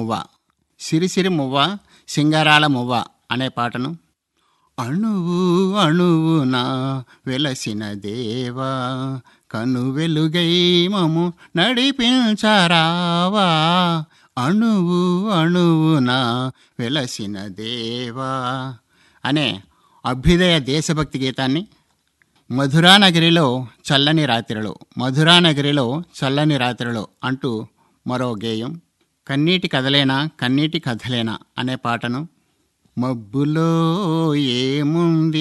మువ్వ సిరిసిరి మువ్వ సింగారాల మువ్వ అనే పాటను అణువు అణువున వెలసిన దేవా కను వెలుగై మము నడిపించరావా అణువు అణువున వెలసిన దేవా అనే అభ్యుదయ దేశభక్తి గీతాన్ని మధురానగరిలో చల్లని రాత్రిలో మధురానగరిలో చల్లని రాత్రిలో అంటూ మరో గేయం కన్నీటి కథలేనా కన్నీటి కథలేనా అనే పాటను మబ్బులో ఏముంది